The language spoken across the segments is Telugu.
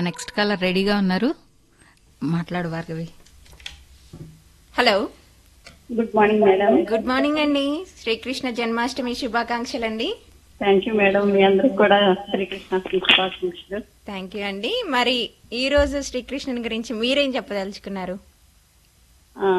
నెక్స్ట్ కాలర్ రెడీగా ఉన్నారు మాట్లాడు Bhargavi hello good morning madam good morning అండి శ్రీకృష్ణ జన్మాష్టమి శుభాకాంక్షలు అండి థ్యాంక్ యూ మేడం మీ అందరికి కూడా శ్రీకృష్ణ శుభాకాంక్షలు థ్యాంక్ యూ అండి మరి ఈ రోజు శ్రీకృష్ణుని గురించి మీరేం చెప్పదలుచుకున్నారు ఆ,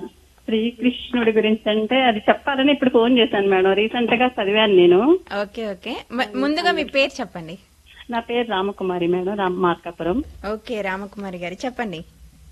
శ్రీకృష్ణుడి గురించి అంటే అది చెప్పాలని ఇప్పుడు ఫోన్ చేశాను మేడం రీసెంట్ గా చదివాను నేను ఓకే ఓకే మ- ముందుగా మీ పేరు చెప్పండి నా పేరు రామకుమారి మేడం రామ మార్కాపురం ఓకే రామకుమారి గారు చెప్పండి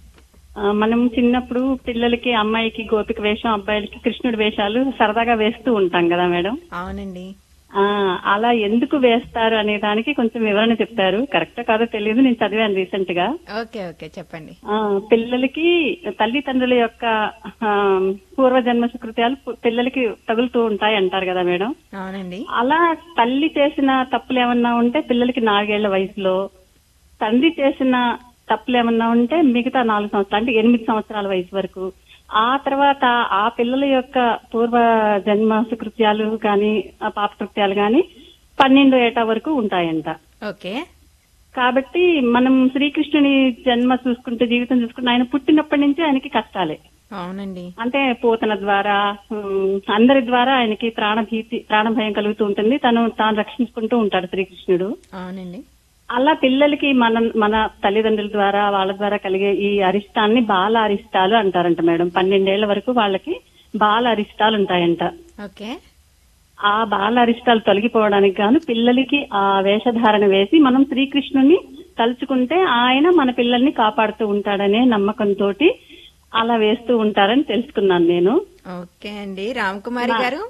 ఆ, మనం చిన్నప్పుడు పిల్లలకి అమ్మాయికి గోపిక వేషం అబ్బాయిలకి కృష్ణుడి వేషాలు సరదాగా వేస్తూ ఉంటాం కదా మేడం అవునండి ఆ, అలా ఎందుకు వేస్తారు అనే దానికి కొంచెం వివరణ చెప్పారు కరెక్ట్ కాదో తెలియదు నేను చదివాను రీసెంట్ గా ఓకే ఓకే చెప్పండి ఆ, పిల్లలకి తల్లిదండ్రుల యొక్క ఆ, పూర్వజన్మ సుకృత్యాలు పు- పిల్లలకి తగులుతూ ఉంటాయి అంటారు కదా మేడం అవునండి అలా తల్లి చేసిన తప్పులు ఏమన్నా ఉంటే పిల్లలకి నాలుగేళ్ల వయసులో తండ్రి చేసిన తప్పులు ఏమన్నా ఉంటే మిగతా నాలుగు సంవత్సరాలు అంటే ఎనిమిది సంవత్సరాల వయసు వరకు ఆ తర్వాత ఆ పిల్లల యొక్క పూర్వ జన్మ సుకృత్యాలు కానీ పాపకృత్యాలు కానీ పన్నెండు ఏటా వరకు ఉంటాయంట ఓకే కాబట్టి మనం శ్రీకృష్ణుని జన్మ చూసుకుంటే జీవితం చూసుకుంటే ఆయన పుట్టినప్పటి నుంచి ఆయనకి కష్టాలే అవునండి అంటే పూతన ద్వారా ఉమ్, అందరి ద్వారా ఆయనకి ప్రాణభీతి ప్రాణభయం కలుగుతూ ఉంటుంది తను తాను రక్షించుకుంటూ ఉంటాడు శ్రీకృష్ణుడు అవునండి అలా పిల్లలకి మన మన తల్లిదండ్రుల ద్వారా వాళ్ళ ద్వారా కలిగే ఈ అరిష్టాన్ని బాల అరిష్టాలు అంటారంట మేడం పన్నెండేళ్ల వరకు వాళ్ళకి బాల అరిష్టాలు ఉంటాయంట ఓకే ఆ బాల అరిష్టాలు తొలగిపోవడానికి గాను పిల్లలకి ఆ వేషధారణ వేసి మనం శ్రీకృష్ణుని తలుచుకుంటే ఆయన మన పిల్లల్ని కాపాడుతూ ఉంటాడనే నమ్మకంతో అలా వేస్తూ ఉంటారని తెలుసుకున్నాను నేను ఓకే అండి రామకుమారి గారు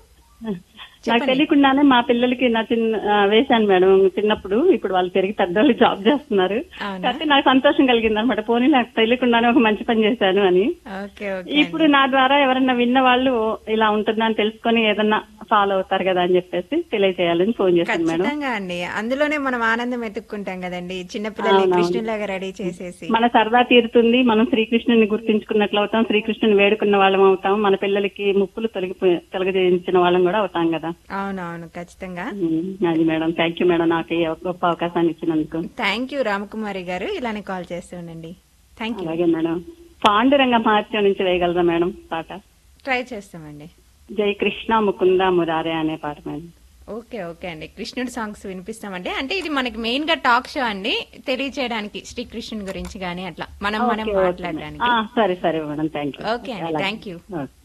నాకు తెలియకుండానే మా పిల్లలకి నా చిన్న ఆ, వేశాను మేడం చిన్నప్పుడు ఇప్పుడు వాళ్ళు పెరిగి పెద్దవాళ్ళు జాబ్ చేస్తున్నారు అవునా? కాబట్టి నాకు సంతోషం కలిగింది అనమాట పోనీ నాకు తెలియకుండానే ఒక మంచి పని చేశాను అని ఓకే ఓకే ఇప్పుడు నా ద్వారా ఎవరన్నా విన్న వాళ్ళు ఇలా ఉంటుందని తెలుసుకొని ఏదన్నా ఫాలో అవుతారు కదా అని చెప్పేసి తెలియజేయాలని ఫోన్ చేశాను మేడం ఖచ్చితంగా అండి అందులోనే మనం ఆనందం వెతుక్కుంటాం కదండి చిన్నపిల్లల్ని అవునవును. కృష్ణులాగా రెడీ చేసేసి మన సరదా తీరుతుంది మనం శ్రీకృష్ణుని గుర్తించుకున్నట్లు అవుతాం శ్రీకృష్ణుని వేడుకున్న వాళ్ళం అవుతాం మన పిల్లలకి ముప్పులు తొలగిపోయి తొలగజేయించిన వాళ్ళం కూడా అవుతాం కదా అవునవును ఖచ్చితంగా ఉమ్, అది మేడం థ్యాంక్ యూ మేడం నాకు ఈ గొప్ప అవకాశాన్ని ఇచ్చినందుకు థ్యాంక్ యూ రామకుమారి గారు ఇలానే కాల్ చేస్తూ ఉండండి థ్యాంక్ యూ అలాగే మేడం పాండురంగ మహత్యం నుంచి వేయగలరా మేడం పాట ట్రై చేస్తామండి జై కృష్ణ ముకుంద మురారే అనే పాట మేడం ఓకే ఓకే అండి కృష్ణుడి సాంగ్స్ వినిపిస్తామండి అంటే ఇది మనకి మెయిన్ గా టాక్ షో అండి తెలియచేయడానికి శ్రీకృష్ణుని గురించి గానీ అట్లా మనం మనం ఓకే, ఓకే. మాట్లాడడానికి ఆ, సరే సరే మేడం థ్యాంక్ యూ ఓకే అండి థ్యాంక్ యూ ఓకే